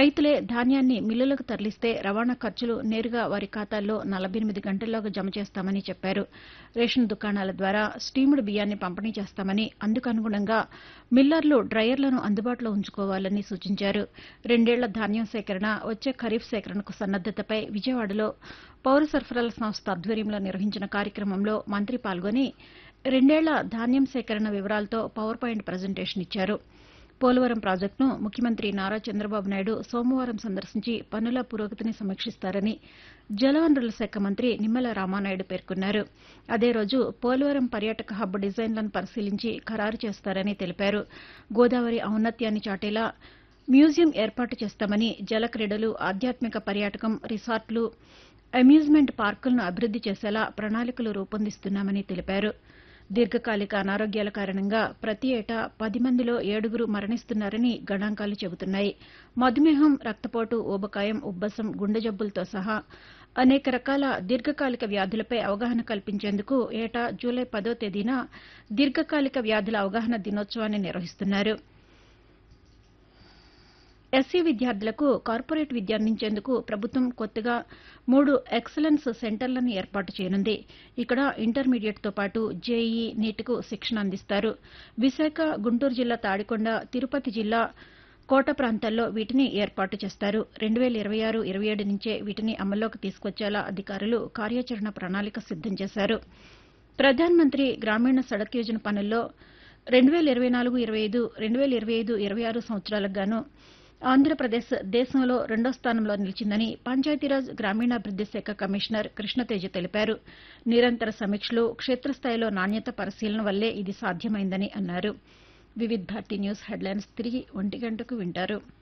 రైతులే ధాన్యాన్ని మిల్లులకు తరలిస్తే రవాణా ఖర్చులు నేరుగా వారి ఖాతాల్లో నలభై ఎనిమిది గంటల్లోగా జమ చేస్తామని చెప్పారు రేషన్ దుకాణాల ద్వారా స్టీముడు బియ్యాన్ని పంపిణీ చేస్తామని అందుకు అనుగుణంగా మిల్లర్లు డ్రయర్లను అందుబాటులో ఉంచుకోవాలని సూచించారు రెండేళ్ల ధాన్యం సేకరణ వచ్చే ఖరీఫ్ సేకరణకు సన్నద్దతపై విజయవాడలో పౌర సరఫరాల సంస్థ ఆధ్వర్యంలో నిర్వహించిన కార్యక్రమంలో మంత్రి పాల్గొని రెండేళ్ల ధాన్యం సేకరణ వివరాలతో పవర్ పాయింట్ ప్రజెంటేషన్ ఇచ్చారు పోలవరం ప్రాజెక్టును ముఖ్యమంత్రి నారా చంద్రబాబు నాయుడు సోమవారం సందర్శించి పనుల పురోగతిని సమీక్షిస్తారని జలవనరుల శాఖ మంత్రి నిమ్మల రామానాయుడు పేర్కొన్నారు అదే రోజు పోలవరం పర్యాటక హబ్ డిజైన్లను పరిశీలించి ఖరారు చేస్తారని తెలిపారు గోదావరి ఔన్నత్యాన్ని చాటేలా మ్యూజియం ఏర్పాటు చేస్తామని జలక్రీడలు ఆధ్యాత్మిక పర్యాటకం రిసార్ట్లు అమ్యూజ్మెంట్ పార్కులను అభివృద్ది చేసేలా ప్రణాళికలు రూపొందిస్తున్నామని తెలిపారు దీర్ఘకాలిక అనారోగ్యాల కారణంగా ప్రతి ఏటా పది మందిలో ఏడుగురు మరణిస్తున్నారని గణాంకాలు చెబుతున్నాయి మధుమేహం రక్తపోటు ఊబకాయం ఉబ్బసం గుండె జబ్బులతో సహా అనేక రకాల దీర్ఘకాలిక వ్యాధులపై అవగాహన కల్పించేందుకు ఏటా జూలై పదో తేదీన దీర్ఘకాలిక వ్యాధుల అవగాహన దినోత్సవాన్ని నిర్వహిస్తున్నారు ఎస్సీ విద్యార్థులకు కార్పొరేట్ విద్య అందించేందుకు ప్రభుత్వం కొత్తగా మూడు ఎక్సలెన్స్ సెంటర్లను ఏర్పాటు చేయనుంది ఇక్కడ ఇంటర్మీడియట్తో పాటు జేఈఈ నీట్కు శిక్షణ అందిస్తారు విశాఖ గుంటూరు జిల్లా తాడికొండ తిరుపతి జిల్లా కోట ప్రాంతాల్లో వీటిని ఏర్పాటు చేస్తారు రెండు వేల ఇరవై ఆరు ఇరవై ఏడు నుంచే వీటిని అమల్లోకి తీసుకొచ్చేలా అధికారులు కార్యాచరణ ప్రణాళిక సిద్దం చేశారు ప్రధాన్ మంత్రి గ్రామీణ సడక్ యోజన పనుల్లో రెండు వేల ఇరవై నాలుగు ఇరవై ఐదు రెండు వేల ఇరవై ఐదు ఇరవై ఆరు సంవత్సరాలకు గాను ఆంధ్రప్రదేశ్ దేశంలో రెండో స్థానంలో నిలిచిందని పంచాయతీరాజ్ గ్రామీణాభివృద్ది శాఖ కమిషనర్ కృష్ణతేజ తెలిపారు నిరంతర సమీక్షలు క్షేత్రస్థాయిలో నాణ్యత పరిశీలన వల్లే ఇది సాధ్యమైందని అన్నారు వివిధ్ భారతి న్యూస్ హెడ్లైన్స్ తిరిగి ఒంటి గంటకు వింటారు